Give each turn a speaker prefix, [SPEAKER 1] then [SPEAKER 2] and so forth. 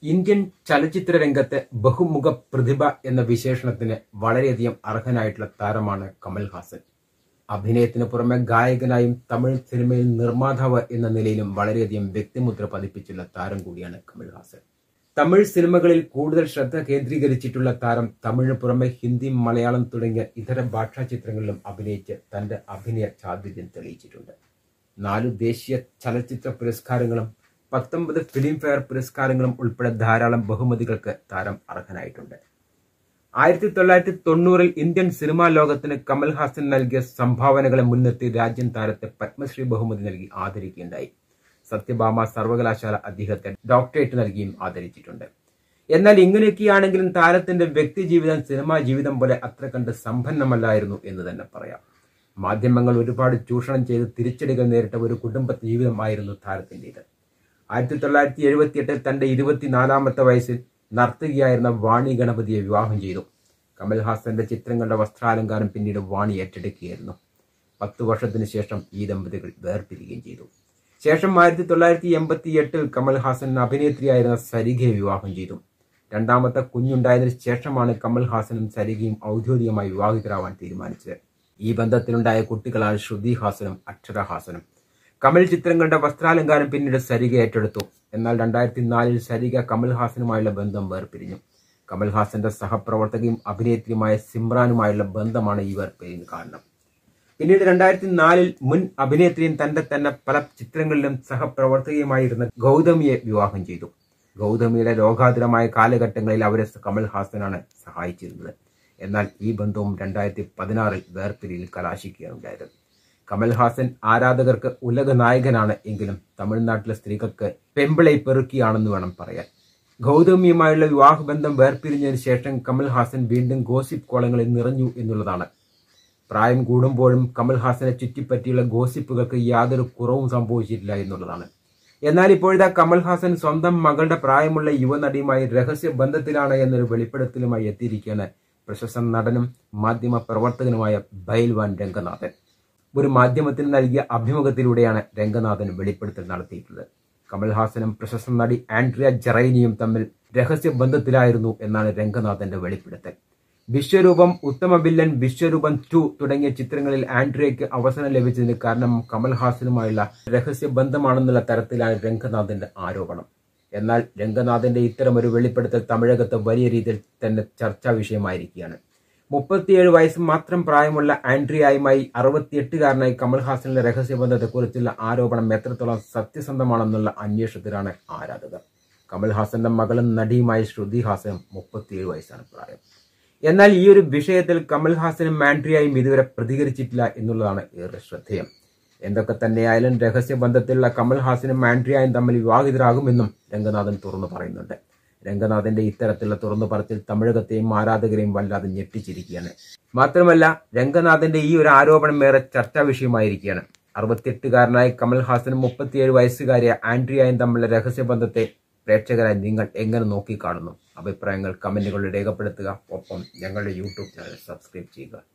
[SPEAKER 1] Indian ചലച്ചിത്ര രംഗത്തെ ബഹുമുഖ പ്രതിഭ എന്ന വിശേഷണത്തിന് വളരെയധികം അർഹനായിട്ടുള്ള താരമാണ് കമൽഹാസൻ അഭിനയത്തിന് പുറമെ ഗായകനായും തമിഴ് സിനിമയിൽ നിർമ്മാതാവ് എന്ന നിലയിലും വളരെയധികം വ്യക്തിമുദ്ര പതിപ്പിച്ചുള്ള താരം കൂടിയാണ് കമൽഹാസൻ തമിഴ് സിനിമകളിൽ കൂടുതൽ ശ്രദ്ധ കേന്ദ്രീകരിച്ചിട്ടുള്ള താരം തമിഴിന് പുറമെ ഹിന്ദി മലയാളം തുടങ്ങിയ ഇതര ഭാഷാ ചിത്രങ്ങളിലും അഭിനയിച്ച് തന്റെ അഭിനയ ചാതുര്യം തെളിയിച്ചിട്ടുണ്ട് നാലു ദേശീയ ചലച്ചിത്ര പുരസ്കാരങ്ങളും പത്തൊമ്പത് ഫിലിം ഫെയർ പുരസ്കാരങ്ങളും ഉൾപ്പെടെ ധാരാളം ബഹുമതികൾക്ക് താരം അർഹനായിട്ടുണ്ട് ആയിരത്തി തൊള്ളായിരത്തി തൊണ്ണൂറിൽ ഇന്ത്യൻ സിനിമാ ലോകത്തിന് കമൽഹാസൻ നൽകിയ സംഭാവനകളെ മുൻനിർത്തി രാജ്യം താരത്തെ പത്മശ്രീ ബഹുമതി നൽകി ആദരിക്കുകയുണ്ടായി സത്യഭാമ സർവകലാശാല അദ്ദേഹത്തെ ഡോക്ടറേറ്റ് നൽകിയും ആദരിച്ചിട്ടുണ്ട് എന്നാൽ ഇങ്ങനെയൊക്കെയാണെങ്കിലും താരത്തിന്റെ വ്യക്തി ജീവിതം സിനിമാ ജീവിതം പോലെ അത്ര കണ്ട് സമ്പന്നമല്ലായിരുന്നു എന്ന് തന്നെ പറയാം മാധ്യമങ്ങൾ ഒരുപാട് ചൂഷണം ചെയ്ത് തിരിച്ചടികൾ നേരിട്ട ഒരു കുടുംബ ജീവിതമായിരുന്നു താരത്തിൻ്റെത് ആയിരത്തി തൊള്ളായിരത്തി എഴുപത്തി എട്ടിൽ തന്റെ ഇരുപത്തിനാലാമത്തെ വയസ്സിൽ നർത്തകിയായിരുന്ന വാണി ഗണപതിയെ വിവാഹം ചെയ്തു കമൽഹാസന്റെ ചിത്രങ്ങളുടെ വസ്ത്രാലങ്കാരം പിന്നീട് വാണി ഏറ്റെടുക്കുകയായിരുന്നു പത്തു വർഷത്തിന് ശേഷം ഈ ദമ്പതികൾ വേർപിരിയുകയും ചെയ്തു ശേഷം ആയിരത്തി തൊള്ളായിരത്തി എൺപത്തി എട്ടിൽ കമൽഹാസൻ അഭിനേത്രിയായിരുന്ന സരികയെ വിവാഹം ചെയ്തു രണ്ടാമത്തെ കുഞ്ഞുണ്ടായതിനു ശേഷമാണ് കമൽഹാസനും സരികയും ഔദ്യോഗികമായി വിവാഹിതരാവാൻ തീരുമാനിച്ചത് ഈ ബന്ധത്തിലുണ്ടായ കുട്ടികളാണ് ശ്രുതി ഹാസനും അക്ഷരഹാസനും കമൽ ചിത്രങ്ങളുടെ വസ്ത്രാലങ്കാരം പിന്നീട് സരിക ഏറ്റെടുത്തു എന്നാൽ രണ്ടായിരത്തി നാലിൽ സരിക കമൽഹാസനുമായുള്ള ബന്ധം വേർപിരിഞ്ഞു കമൽഹാസന്റെ സഹപ്രവർത്തകയും അഭിനേത്രിയുമായ സിമ്രാനുമായുള്ള ബന്ധമാണ് ഈ വേർപിരിഞ്ഞു കാരണം പിന്നീട് രണ്ടായിരത്തി നാലിൽ മുൻ അഭിനേത്രിയും തന്റെ തന്നെ പല ചിത്രങ്ങളിലും സഹപ്രവർത്തകയുമായിരുന്ന ഗൗതമിയെ വിവാഹം ചെയ്തു ഗൗതമിയുടെ രോഗാതുരമായ കാലഘട്ടങ്ങളിൽ അവരെ കമൽഹാസനാണ് സഹായിച്ചിരുന്നത് എന്നാൽ ഈ ബന്ധവും രണ്ടായിരത്തി പതിനാറിൽ വേർപിരിയിൽ കലാശിക്കുകയാണുണ്ടായത് കമൽഹാസൻ ആരാധകർക്ക് ഉലക നായകനാണ് എങ്കിലും തമിഴ്നാട്ടിലെ സ്ത്രീകൾക്ക് പെമ്പിളை പെറുക്കിയാണെന്ന് വേണം പറയാൻ ഗൗതമിയുമായുള്ള വിവാഹബന്ധം വേർപിരിഞ്ഞതിന് ശേഷം കമൽഹാസൻ വീണ്ടും ഗോസിപ്പ് കോളങ്ങളിൽ നിറഞ്ഞു എന്നുള്ളതാണ് പ്രായം കൂടുമ്പോഴും കമൽഹാസനെ ചുറ്റിപ്പറ്റിയുള്ള ഗോസിപ്പുകൾക്ക് യാതൊരു കുറവും സംഭവിച്ചിട്ടില്ല എന്നുള്ളതാണ് എന്നാൽ ഇപ്പോഴത്തെ കമൽഹാസൻ സ്വന്തം മകളുടെ പ്രായമുള്ള യുവനടിയുമായി രഹസ്യ ബന്ധത്തിലാണ് എന്നൊരു വെളിപ്പെടുത്തലുമായി എത്തിയിരിക്കുകയാണ് പ്രശസ്ത നടനും മാധ്യമ പ്രവർത്തകനുമായ ബൈൽവാൻ രംഗനാഥൻ ഒരു മാധ്യമത്തിന് നൽകിയ അഭിമുഖത്തിലൂടെയാണ് രംഗനാഥൻ വെളിപ്പെടുത്തൽ നടത്തിയിട്ടുള്ളത് കമൽഹാസനും പ്രശസ്ത നടി ആൻഡ്രിയ ജറൈനിയും തമ്മിൽ രഹസ്യ ബന്ധത്തിലായിരുന്നു എന്നാണ് രംഗനാഥന്റെ വെളിപ്പെടുത്തൽ വിശ്വരൂപം ഉത്തമ വില്ലൻ വിശ്വരൂപം ടു തുടങ്ങിയ ചിത്രങ്ങളിൽ ആൻഡ്രിയയ്ക്ക് അവസരം ലഭിച്ചതിന് കാരണം കമൽഹാസനുമായുള്ള രഹസ്യ ബന്ധമാണെന്നുള്ള തരത്തിലാണ് രംഗനാഥന്റെ ആരോപണം എന്നാൽ രംഗനാഥന്റെ ഇത്തരമൊരു വെളിപ്പെടുത്തൽ തമിഴകത്ത് വലിയ രീതിയിൽ തന്നെ ചർച്ചാ വിഷയമായിരിക്കുകയാണ് മുപ്പത്തിയേഴ് വയസ്സ് മാത്രം പ്രായമുള്ള ആൻഡ്രിയായുമായി അറുപത്തിയെട്ടുകാരനായി കമൽഹാസനിലെ രഹസ്യബന്ധത്തെക്കുറിച്ചുള്ള ആരോപണം എത്രത്തോളം സത്യസന്ധമാണെന്നുള്ള അന്വേഷണത്തിലാണ് ആരാധകർ കമൽഹാസന്റെ മകളും നടിയുമായ ശ്രുതി ഹാസനും മുപ്പത്തിയേഴ് വയസ്സാണ് പ്രായം എന്നാൽ ഈ ഒരു വിഷയത്തിൽ കമൽഹാസനും ആൻഡ്രിയായും ഇതുവരെ പ്രതികരിച്ചിട്ടില്ല എന്നുള്ളതാണ് ഏറെ ശ്രദ്ധേയം എന്തൊക്കെ തന്നെയായാലും രഹസ്യബന്ധത്തിലുള്ള കമൽഹാസനും ആൻഡ്രിയായും തമ്മിൽ വിവാഹിതരാകുമെന്നും രംഗനാഥൻ തുറന്നു പറയുന്നുണ്ട് രംഗനാഥന്റെ ഇത്തരത്തിലുള്ള തുറന്നു പറച്ചിൽ തമിഴകത്തെയും ആരാധകരെയും വല്ലാതെ ഞെട്ടിച്ചിരിക്കുകയാണ് മാത്രമല്ല രംഗനാഥന്റെ ഈ ഒരു ആരോപണം ഏറെ ചർച്ചാ വിഷയമായിരിക്കുകയാണ് അറുപത്തിയെട്ടുകാരനായ കമൽഹാസനും മുപ്പത്തിയേഴ് വയസ്സുകാരിയ ആൻഡ്രിയായും തമ്മിലുള്ള രഹസ്യബന്ധത്തെ പ്രേക്ഷകരായി നിങ്ങൾ എങ്ങനെ നോക്കിക്കാണുന്നു അഭിപ്രായങ്ങൾ കമന്റുകളിൽ രേഖപ്പെടുത്തുക ഒപ്പം ഞങ്ങളുടെ യൂട്യൂബ് ചാനൽ സബ്സ്ക്രൈബ് ചെയ്യുക